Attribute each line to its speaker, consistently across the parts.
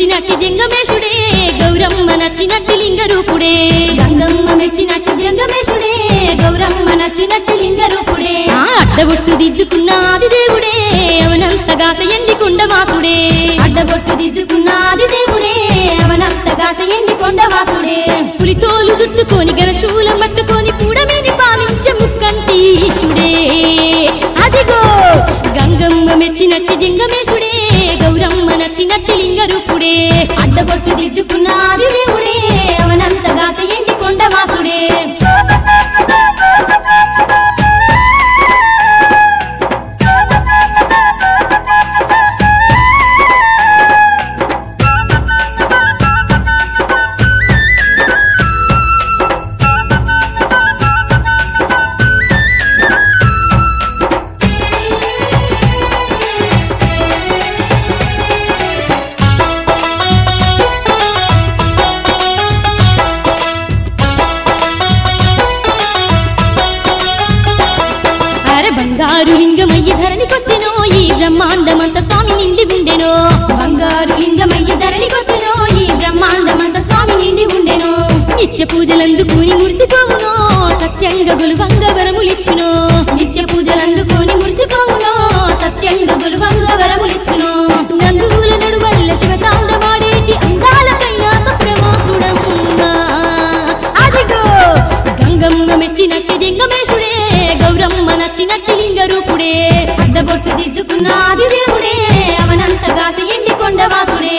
Speaker 1: మెచ్చినట్టి జంగమేశుడే గౌరమ్మ నచ్చినట్టి లింగ రూపుడే
Speaker 2: గంగమ్మ మెచ్చినట్టు జంగమేశుడే గౌరమ్మ నచ్చినట్టు లింగ రూపుడే
Speaker 1: ఆ అడ్డబొట్టు దిద్దుకున్న ఆది దేవుడే అవనంతగా ఎండి కొండవాసుడే
Speaker 2: అడ్డబొట్టు దిద్దుకున్న ఆది దేవుడే అవనంతగా ఎండి కొండవాసుడే
Speaker 1: పులితోలు దుట్టుకొని గరశూలం పట్టుకొని కూడమేని పాలించే ముక్కంటీశుడే అదిగో గంగమ్మ మెచ్చినట్టి జంగమేశుడే గౌరమ్మ నచ్చినట్టి లింగ రూపుడే
Speaker 2: అడ్డబొట్టు దిద్దుకున్న ఆది దేవుడే అవనంతగా ఎండి కొండవాసుడే
Speaker 1: అరే బంగారు లింగమయ్య ధరణికొచ్చెనో ఈ బ్రహ్మాండమంత స్వామి నిండి ఉండెనో
Speaker 2: బంగారు లింగమయ్య ధరణికొచ్చెనో ఈ బ్రహ్మాండమంత స్వామి నిండి ఉండెను
Speaker 1: నిత్య పూజలందుకుని మురిసిపోవునో సత్యంగా గులువంగ వరములిచ్చునో
Speaker 2: నిత్య పూజలందుకొని మురిసిపోవునో సత్యంగా గురువంగ వరములిచ్చును
Speaker 1: నందువుల నడువల్ల శివతాండవాడేటి అందాల కైలాస ప్రవాసుడమున్నా అదిగో గంగమ్మ మెచ్చినట్టి జంగమేశుడే గౌరమ్మ నచ్చినట్టి లింగ రూపుడే
Speaker 2: అడ్డబొట్టు దిద్దుకున్న ఆది దేవుడే అవనంతగా ఎండి కొండవాసుడే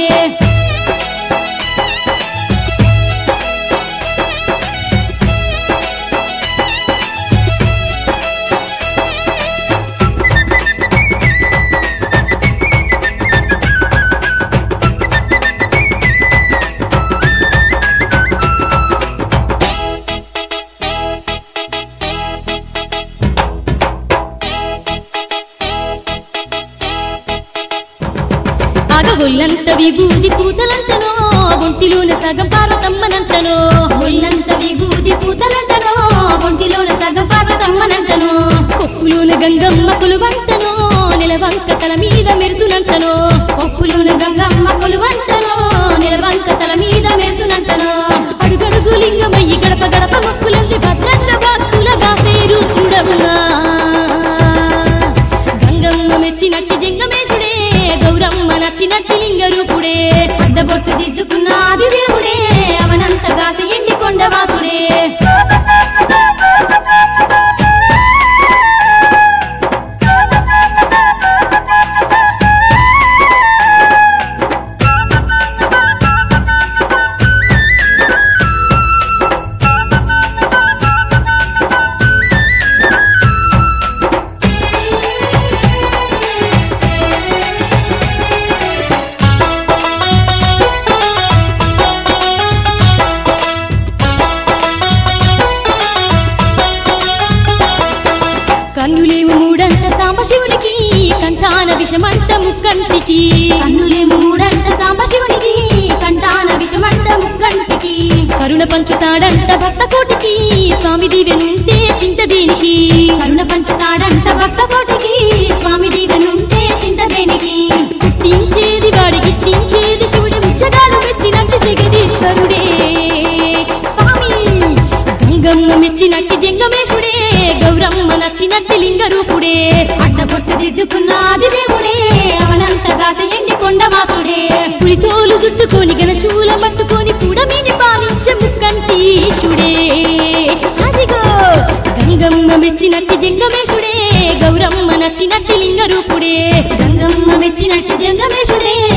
Speaker 1: అగగొల్లంత విభూది పూతలంటనో ఒంటిలోన సగం పార్వతమ్మనంటనో
Speaker 2: ఒళ్ళంత విభూది పూతలంటనో ఒంటిలోన సగం పార్వతమ్మనంటను
Speaker 1: కొప్పులోన గంగమ్మ కొలువంటనో నెలవంక తల మీద మెరుసునంటనో
Speaker 2: కొప్పులోన గంగమ్మ కొలువంటనో నిలవంక తల మీద మెరుసునంటను
Speaker 1: అడుగడుగు లింగమయ్యి గడప గడప మొక్కులంది భద్రంగ భక్తులగా పేరు చూడవునా గంగమ్మ మెచ్చినట్టి జంగమేశుడే గౌరమ్మ నచ్చినట్టి లింగ రూపుడే
Speaker 2: అడ్డబొట్టు దిద్దుకున్న ఆది దేవుడే అవనంతగా ఎండి కొండవాసుడే
Speaker 1: కన్నులేవు మూడంట సాంబశివునికి కంఠాన విషమంట ముక్కంటికి
Speaker 2: కన్నులేము మూడంట సాంబశివునికి కంటాన విషమంట ముక్కంటికి
Speaker 1: కరుణ పంచుతాడంట భక్త కోటికి స్వామి దివెనుంటే చింత దీనికి
Speaker 2: కరుణ పంచుతాడంట భక్త కోటికి స్వామి దీవెనుంటే చింత దేనికి
Speaker 1: పుట్టించేది వాడి గిట్టించేది శివుడి ముచ్చగాలు మెచ్చినట్టు జగదీశ్వరుడే స్వామి గంగమ్మ మెచ్చినట్టి జంగమేశుడే గౌరమ్మ నచ్చినట్టి లింగ రూపుడే
Speaker 2: అడ్డబొట్టు దిద్దుకున్న ఆది దేవుడే అవనంతగా ఎండి కొండవాసుడే
Speaker 1: పులితోలు జుట్టుకొని గణశూల పట్టుకొని పుడమిని పాలించే ముక్కంటీశుడే అదిగో గంగమ్మ మెచ్చినట్టి జంగమేశుడే గౌరమ్మ నచ్చినట్టి లింగ రూపుడే
Speaker 2: గంగమ్మ మెచ్చినట్టు జంగమేశుడే